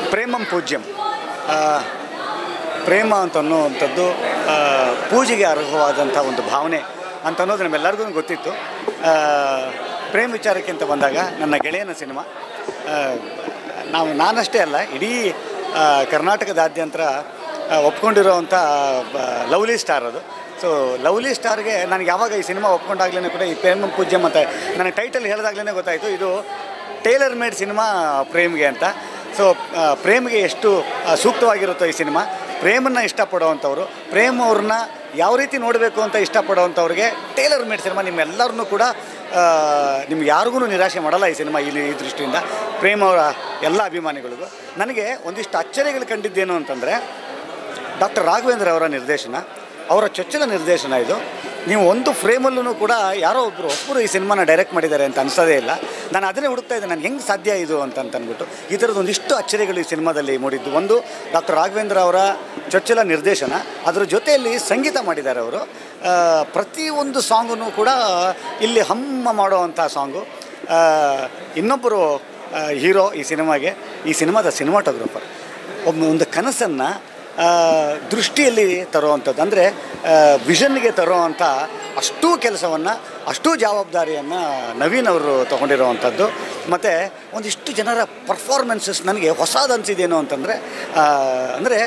ಪ್ರೇಮಂ ಪೂಜ್ಯಂ ಆ, ಪ್ರೇಮ ಅಂತ ಅನ್ನುವಂಥದ್ದು ಆ, ಪೂಜೆಗೆ ಅರ್ಹವಾದಂಥ ಒಂದು ಭಾವನೆ ಅಂತ ಅನ್ನೋದು ನಮ್ಮೆಲ್ಲರಿಗೂ ಗೊತ್ತಿತ್ತು ಆ, ಪ್ರೇಮ ವಿಚಾರಕ್ಕೆ ಅಂತ ಬಂದಾಗ ನನ್ನ ಗೆಳೆಯನ ಸಿನಿಮಾ ಆ, ನಾವು ನಾನಷ್ಟೇ ಅಲ್ಲ ಇಡೀ ಆ, ಕರ್ನಾಟಕದಾದ್ಯಂತ ಆ, ಒಪ್ಕೊಂಡಿರೋವಂಥ ಬ- ಲವ್ಲಿ ಸ್ಟಾರ್ ಅದು ಸೊ ಲವ್ಲಿ ಸ್ಟಾರ್ಗೆ ನನಗೆ ಯಾವಾಗ ಈ ಸಿನಿಮಾ ಒಪ್ಕೊಂಡಾಗ್ಲೇ ಕೂಡ ಈ ಪ್ರೇಮ ಪೂಜ್ಯಂ ಅಂತ ನನಗೆ ಟೈಟಲ್ ಹೇಳಿದಾಗ್ಲೇ ಗೊತ್ತಾಯಿತು ಇದು ಟೇಲರ್ ಮೇಡ್ ಸಿನಿಮಾ ಪ್ರೇಮ್ಗೆ ಅಂತ ಸೊ ಪ್ರೇಮ್ಗೆ ಎಷ್ಟು ಆ, ಸೂಕ್ತವಾಗಿರುತ್ತೋ ಈ ಸಿನಿಮಾ ಪ್ರೇಮನ್ನು ಇಷ್ಟಪಡೋವಂಥವ್ರು ಪ್ರೇಮ್ ಅವ್ರನ್ನ ಯಾವ ರೀತಿ ನೋಡಬೇಕು ಅಂತ ಇಷ್ಟಪಡೋವಂಥವ್ರಿಗೆ ಟೇಲರ್ ಮೇಡ್ ಸಿನಿಮಾ ನಿಮ್ಮೆಲ್ಲರನ್ನೂ ಕೂಡ ಆ, ನಿಮ್ಗೆ ಯಾರಿಗೂ ನಿರಾಶೆ ಮಾಡಲ್ಲ ಈ ಸಿನಿಮಾ ಇಲ್ಲಿ ಈ ದೃಷ್ಟಿಯಿಂದ ಪ್ರೇಮ್ ಅವರ ಎಲ್ಲ ಅಭಿಮಾನಿಗಳಿಗೂ ನನಗೆ ಒಂದಿಷ್ಟು ಅಚ್ಚರಿಗಳು ಕಂಡಿದ್ದೇನು ಅಂತಂದರೆ ಡಾಕ್ಟರ್ ರಾಘವೇಂದ್ರ ಅವರ ನಿರ್ದೇಶನ ಅವರ ಚೊಚ್ಚಲ ನಿರ್ದೇಶನ ಇದು ನೀವು ಒಂದು ಫ್ರೇಮಲ್ಲೂ ಕೂಡ ಯಾರೋ ಒಬ್ಬರು ಒಬ್ಬರು ಈ ಸಿನಿಮಾನ ಡೈರೆಕ್ಟ್ ಮಾಡಿದ್ದಾರೆ ಅಂತ ಅನಿಸೋದೇ ಇಲ್ಲ ನಾನು ಅದನ್ನೇ ಹುಡುಕ್ತಾ ಇದ್ದೆ ನಾನು ಹೆಂಗೆ ಸಾಧ್ಯ ಇದು ಅಂತ ಅಂತ ಅಂದ್ಬಿಟ್ಟು ಈ ಥರದ್ದು ಒಂದಿಷ್ಟು ಅಚ್ಚರಿಗಳು ಈ ಸಿನಿಮಾದಲ್ಲಿ ಮೂಡಿದ್ದು ಒಂದು ಡಾಕ್ಟರ್ ರಾಘವೇಂದ್ರ ಅವರ ಚೊಚ್ಚಲ ನಿರ್ದೇಶನ ಅದರ ಜೊತೆಯಲ್ಲಿ ಸಂಗೀತ ಮಾಡಿದ್ದಾರೆ ಅವರು ಆ, ಪ್ರತಿಯೊಂದು ಸಾಂಗನ್ನು ಕೂಡ ಇಲ್ಲಿ ಹಮ್ಮ ಮಾಡುವಂಥ ಸಾಂಗು ಆ, ಇನ್ನೊಬ್ಬರು ಹೀರೋ ಈ ಸಿನಿಮಾಗೆ ಈ ಸಿನಿಮಾದ ಸಿನಿಮಾಟೋಗ್ರಫರ್ ಒಬ್ಬ ಒಂದು ಕನಸನ್ನು ದೃಷ್ಟಿಯಲ್ಲಿ ತರುವಂಥದ್ದು ಅಂದರೆ ವಿಷನ್ಗೆ ತರುವಂಥ ಅಷ್ಟೂ ಕೆಲಸವನ್ನು ಅಷ್ಟೂ ಜವಾಬ್ದಾರಿಯನ್ನು ನವೀನ್ ಅವರು ತೊಗೊಂಡಿರುವಂಥದ್ದು ಮತ್ತು ಒಂದಿಷ್ಟು ಜನರ ಪರ್ಫಾರ್ಮೆನ್ಸಸ್ ನನಗೆ ಹೊಸದು ಅನಿಸಿದೇನು ಅಂತಂದರೆ ಅಂದರೆ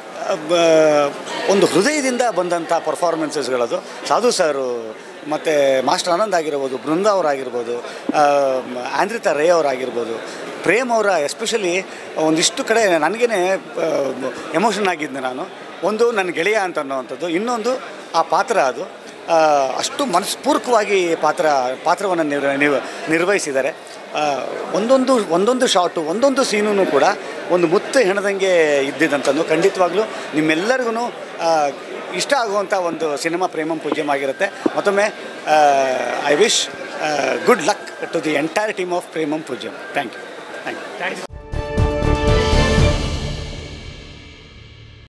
ಒಂದು ಹೃದಯದಿಂದ ಬಂದಂಥ ಪರ್ಫಾರ್ಮೆನ್ಸಸ್ಗಳದು ಸಾಧು ಸರು ಮತ್ತು ಮಾಸ್ಟರ್ ಆನಂದ್ ಆಗಿರ್ಬೋದು ಬೃಂದ ಅವರಾಗಿರ್ಬೋದು ಆಂದ್ರಿತಾ ರೇ ಅವರಾಗಿರ್ಬೋದು ಪ್ರೇಮ್ ಅವರ ಎಸ್ಪೆಷಲಿ ಒಂದಿಷ್ಟು ಕಡೆ ನನಗೇ ಎಮೋಷನ್ ಆಗಿದ್ದೆ ನಾನು ಒಂದು ನನ್ನ ಗೆಳೆಯ ಅಂತ ಅನ್ನೋವಂಥದ್ದು ಇನ್ನೊಂದು ಆ ಪಾತ್ರ ಅದು ಆ, ಅಷ್ಟು ಮನಸ್ಪೂರ್ವಕವಾಗಿ ಪಾತ್ರ ಪಾತ್ರವನ್ನು ನಿರ್ ನಿರ್ ನಿರ್ವಹಿಸಿದ್ದಾರೆ ಆ, ಒಂದೊಂದು ಒಂದೊಂದು ಶಾಟು ಒಂದೊಂದು ಸೀನೂ ಕೂಡ ಒಂದು ಮುತ್ತು ಹೆಣದಂಗೆ ಇದ್ದಿದ್ದಂಥದ್ದು ಖಂಡಿತವಾಗ್ಲೂ ನಿಮ್ಮೆಲ್ಲರಿಗೂ ಇಷ್ಟ ಆಗುವಂಥ ಒಂದು ಸಿನಿಮಾ ಪ್ರೇಮಂ ಪೂಜ್ಯಂ ಆಗಿರುತ್ತೆ ಮತ್ತೊಮ್ಮೆ I wish good luck to the entire team of Premam Poojyam thank you thank you